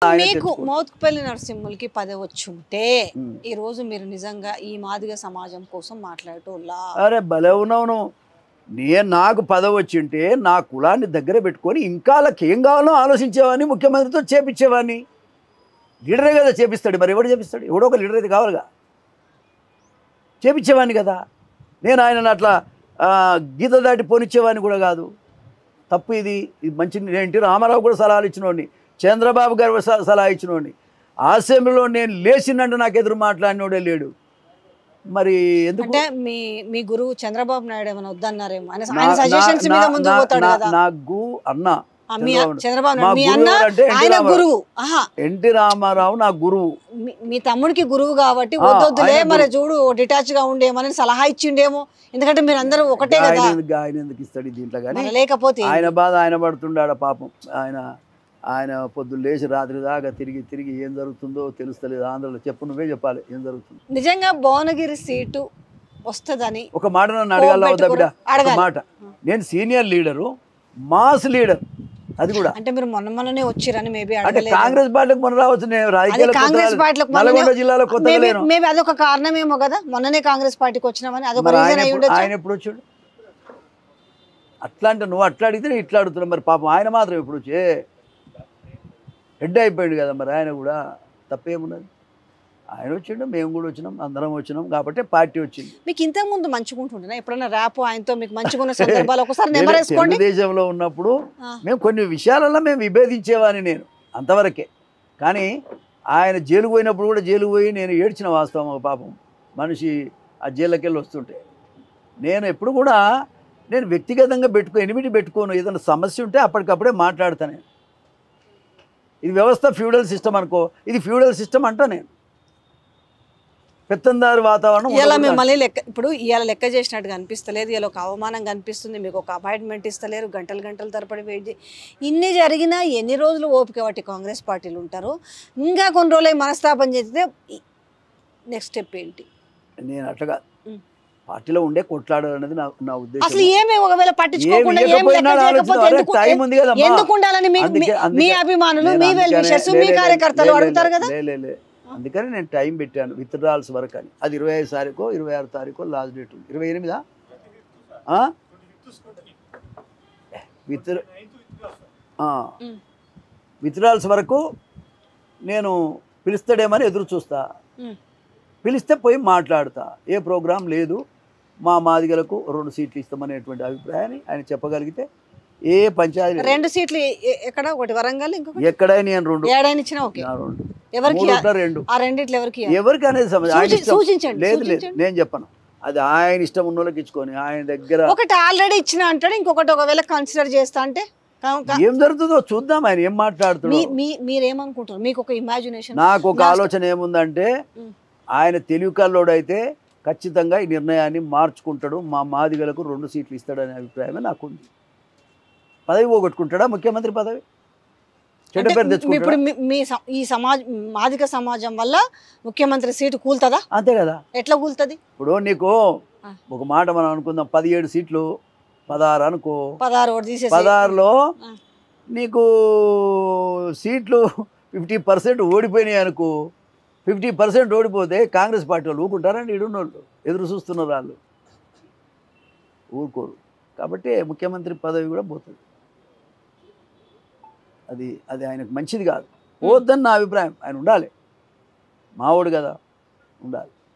ఆయన మీకు తెచ్చుకో- మోత్కుపల్లి నరసింహులకి పదవి వచ్చుంటే ఉమ్. ఈ రోజు మీరు నిజంగా ఈ మాదిగ సమాజం కోసం మాట్లాడేటోళ్ళా అరే భలే ఉన్నావు నువ్వు. నేను నాకు పదవి వచ్చింటే నా కులాన్ని దగ్గర పెట్టుకొని ఇంకా వాళ్ళకి ఏం కావాలో ఆలోచించేవాడిని ముఖ్యమంత్రితో చేపించేవాడిని లీడరే కదా చేపిస్తాడు మరి ఎవడు చేపిస్తాడు ఎవడో ఒక లీడర్ అయితే కావాలిగా చేపించేవాడిని కదా నేను ఆయన అట్లా ఆ, గీత దాటి పోనిచ్చేవాడిని కూడా కాదు తప్పు ఇది ఇది మంచి ఏంటి రామారావు కూడా సలహాలు ఇచ్చినోడిని చంద్రబాబు గారు స- సలహా ఇచ్చినోడిని అసెంబ్లీలో నేను లేచినంటే నాకు ఎదురు మాట్లాడినోడే లేడు మరి ఎందుకు అంటే మీ మీ గురువు చంద్రబాబు నాయుడు ఏమైనా వద్దన్నారేమో ఆయన నా- ఆయన సజెషన్స్ నా- మీద నా- ముందుకు నా- పోతాడు నా- కదా నా గు అన్న ఆ, మీ చంద్రబాబు చంద్రబాబు మా నాయుడు మీ గురువు అన్న ఎవరంటే ఎన్టీ ఆయన రామారావు. గురువు ఆహా ఎన్టీ రామారావు నా గురువు మీ- మీ తమ్ముడికి గురువు కాబట్టి ఆ, వద్దొద్దులే ఆయన మరి చూడు డిటాచ్ గా ఉండేమని సలహా ఇచ్చిండేమో ఎందుకంటే మీరు అందరూ ఒకటే ఆయన కదా ఎందుకు ఆయన ఎందుకు ఇస్తాడు దీంట్లో కానీ మరి లేకపోతే ఆయన బాధ ఆయన పడుతుండాడ పాపం ఆయన ఆయన పొద్దున్న లేచి రాత్రి దాకా తిరిగి తిరిగి ఏం జరుగుతుందో తెలుస్తలేదు ఆంధ్రలో చెప్పు నువ్వే చెప్పాలి ఏం జరుగుతుంది నిజంగా భువనగిరి సీటు వస్తుందని ఒక మాట నన్ను అడగాల వద్దా బిడ్డ ఒక అడగాలి. మాట నేను సీనియర్ లీడరు మాస్ లీడర్ అది కూడా అంటే మీరు మొన్న మొన్ననే వచ్చిరని మేబీ అంటే అడగలేదు కాంగ్రెస్ పార్టీకి మొన్న రావచ్చు నేను అదే రాజకీయాల్లో కాంగ్రెస్ కొత్తగా- పార్టీలకు నల్గొండ మొన్ననే- జిల్లాలో కొత్తగా మేబీ లేను మేబీ అదొక కారణమేమో కదా మొన్ననే కాంగ్రెస్ పార్టీకి వచ్చినామని అదొక మరి ఆయన రీజన్ అయి ఎప్పుడు- ఉండొచ్చు ఆయన ఎప్పుడు వచ్చాడు అట్లా అంటే నువ్వు అట్లా అడిగితే నేను ఇట్లా అడుగుతున్నావు మరి పాపం ఆయన మాత్రం ఎప్పుడు వచ్చే హెడ్ అయిపోయాడు కదా మరి ఆయన కూడా తప్పేమున్నది ఆయన వచ్చిండు మేము కూడా వచ్చినాం అందరం వచ్చినాం కాబట్టి పార్టీ వచ్చింది మీకు ఇంతకు ముందు మంచిగుంటుండేనా ఎప్పుడైనా ర్యాప్ ఆయనతో మీకు మంచిగున్న సందర్భాలు ఒకసారి నెంబర్ వేసుకోండి తెలుగుదేశంలో ఉన్నప్పుడు ఆ. మేము కొన్ని విషయాలలో మేము విభేదించేవాని నేను అంతవరకే కానీ ఆయన జైలు పోయినప్పుడు కూడా జైలు పోయి నేను ఏడ్చిన వాస్తవం ఒక పాపం మనిషి ఆ జైల్లోకి వస్తుంటే నేను ఎప్పుడు కూడా నేను వ్యక్తిగతంగా పెట్టుకో ఎనిమిది పెట్టుకోను ఏదైనా సమస్య ఉంటే అప్పటికప్పుడే మాట్లాడతాను నేను ఇది వ్యవస్థ ఫ్యూడల్ సిస్టమ్ అనుకో ఇది ఫ్యూడల్ సిస్టమ్ అంటా నేను పెత్తందారు వాతావరణం ఇలా ఉండకూడదు. మిమ్మల్ని లెక్క ఇప్పుడు ఇవాళ లెక్క చేసినట్టుగా అనిపిస్తలేదు ఇలా ఒక అవమానం కనిపిస్తుంది మీకు ఒక అపాయింట్మెంట్ ఇస్తలేరు గంటలు గంటలు తరపడి వెయిట్ చే- ఇన్ని జరిగినా ఎన్ని రోజులు ఓపిక పట్టి కాంగ్రెస్ పార్టీలు ఉంటారు ఇంకా కొన్ని రోజులు అయి మనస్తాపం చేస్తే నెక్స్ట్ స్టెప్ ఏంటి నేను అట్లా ఉం. పార్టీలో ఉండే కొట్లాడాలి అనేది నా నా ఉద్దేశం అసలు ఏమే ఒకవేళ పట్టించుకోకుండా ఏం ఏం లెక్క ఇవ్వకపోయినా చేయకపోతే ఆలోచన, ఎందుకు టైం ఉంది కదమ్మా. ఎందుకు ఉండాలని మీ- అందుకే- మీ- అందుకే- మీ అభిమానులు నేను మీ వెల్ అందుకనే- విషర్స్ లే- మీ లే- కార్యకర్తలు లే- లే- అడుగుతారు కదా లే- లే- లే. అందుకని నేను టైం పెట్టాను విత్డ్రాల్స్ వరకు అని అది ఇరవై ఐదు తారీఖు ఇరవై ఆరు తారీఖు లాస్ట్ డేట్ ఉంది ఇరవై ఎనిమిదా విత్ ఉం. విత్డ్రాల్స్ వరకు నేను పిలుస్తాడేమని ఎదురు చూస్తా ఉం. పిలిస్తే పోయి మాట్లాడతా ఏ ప్రోగ్రాం లేదు మా మాదిగలకు రెండు సీట్లు ఇస్తామనేటువంటి అభిప్రాయాన్ని ఆయన చెప్పగలిగితే ఏ పంచాయతీ రెండు సీట్లు ఎ- ఎ- ఎక్కడ ఒకటి వరంగల్ ఇంకొకటి ఎక్కడైనా నేను రెండు ఏడాయిన ఇచ్చినా ఓకే నా రెండు ఎవరికి మూడు ఉంటే రెండు ఆ రెండిట్లు ఎవరికి ఇయ్యాలి? ఎవరికి అనేది సమస్య ఆయన సూచి- ఇష్టం. సూచించండి, లేదు లేదు సూచించండి. నేను చెప్పను అది ఆయన ఇష్టం ఉన్న వాళ్ళకి ఇచ్చుకొని ఆయన దగ్గర ఒకటి ఆల్రెడీ ఇచ్చిన అంటాడు ఇంకొకటి ఒకవేళ కన్సిడర్ చేస్తా అంటే కా- కా- ఏం జరుగుతుందో చూద్దాం ఆయన ఏం మీ మాట్లాడుతున్నాడు మీ మీరేమనుకుంటారు మీకు ఒక ఇమాజినేషన్ నాకు ఒక Last- ఆలోచన ఏముందంటే ఉం. ఆయన తెలివి కల్లోడైతే ఖచ్చితంగా ఈ నిర్ణయాన్ని మార్చుకుంటాడు మా మాదిగలకు రెండు సీట్లు ఇస్తాడనే అభిప్రాయమే నాకుంది పదవి పోగొట్టుకుంటాడా ముఖ్యమంత్రి పదవి చెడ్డ పేరు ఇప్పుడు తెచ్చుకుంటాడా మీ- మీ స- ఈ సమాజ మాదిక సమాజం వల్ల ముఖ్యమంత్రి సీటు కూల్తుందా అంతే కదా ఎట్లా కూల్తుంది ఇప్పుడు నీకు ఆ. ఒక మాట మనం అనుకుందాం పదిహేడు సీట్లు పదహారు అనుకో పదహారు ఓటు తీసేసి పదహారులో ఆ. నీకు సీట్లు ఫిఫ్టీ పర్సెంట్ ఓడిపోయినాయి అనుకో ఫిఫ్టీ పర్సెంట్ ఓడిపోతే కాంగ్రెస్ పార్టీ వాళ్ళు ఊరుకుంటారండి ఇడున్నోళ్ళు ఎదురు చూస్తున్నారు వాళ్ళు ఊరుకోరు కాబట్టి ముఖ్యమంత్రి పదవి కూడా పోతుంది అది అది ఆయనకు మంచిది కాదు పోద్దని నా అభిప్రాయం ఆయన ఉండాలి మావోడు కదా ఉండాలి